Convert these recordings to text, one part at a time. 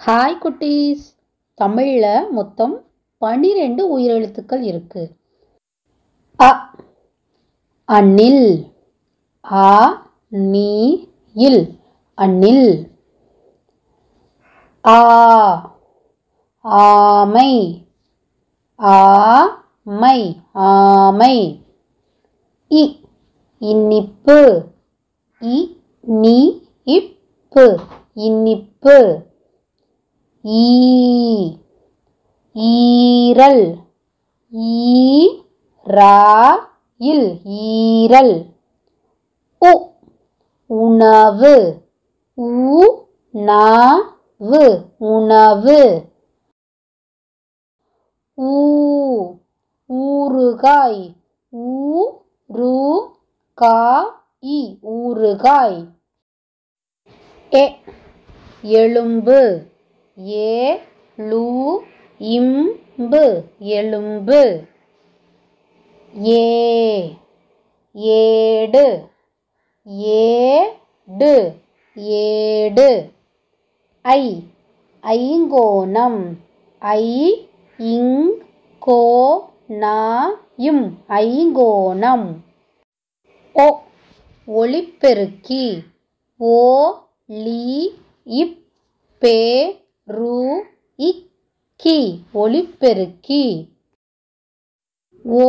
hi குட்டீஸ் தமிழில் மொத்தம் பன்னிரெண்டு உயிரெழுத்துக்கள் இருக்கு அ அணில் ஆ நீ இல் அணில் ஆ ஆமை ஆமை ஆமை இ இனிப்பு இ நீ இப்பு இனிப்பு ஈ ஈரல் ஈ ரா இல் ஈரல் உ உணவு உ நாவு உணவு ஊ ஊறுகாய் ஊ ரு கா இ ஊறுகாய் எ எலும்பு ஏ லு இம்பு எலும்பு ஏ ஏடு ஏடு ஏடு ஐ ஐங்கோணம் ஐ இங் கோ நா இம் ஐங்கோணம் ஒ ஒளிப்பெருக்கி ஓ லி இப் பே ரு இக்கி ஒளிப்பெருக்கி ஓ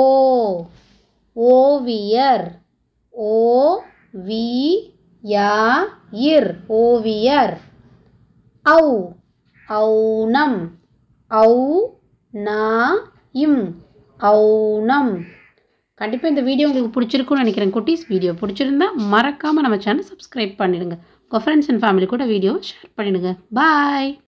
ஓவியர் ஓ வி யா இர் ஓவியர் ஔ ஔனம் ஔ நா இம் ஔனம் கண்டிப்பாக இந்த வீடியோ உங்களுக்கு பிடிச்சிருக்கும்னு நினைக்கிறேன் குட்டீஸ் வீடியோ பிடிச்சிருந்தா மறக்காமல் நம்ம சேனல் சப்ஸ்கிரைப் பண்ணிடுங்க உங்கள் ஃப்ரெண்ட்ஸ் அண்ட் ஃபேமிலி கூட வீடியோ ஷேர் பண்ணிடுங்க பாய்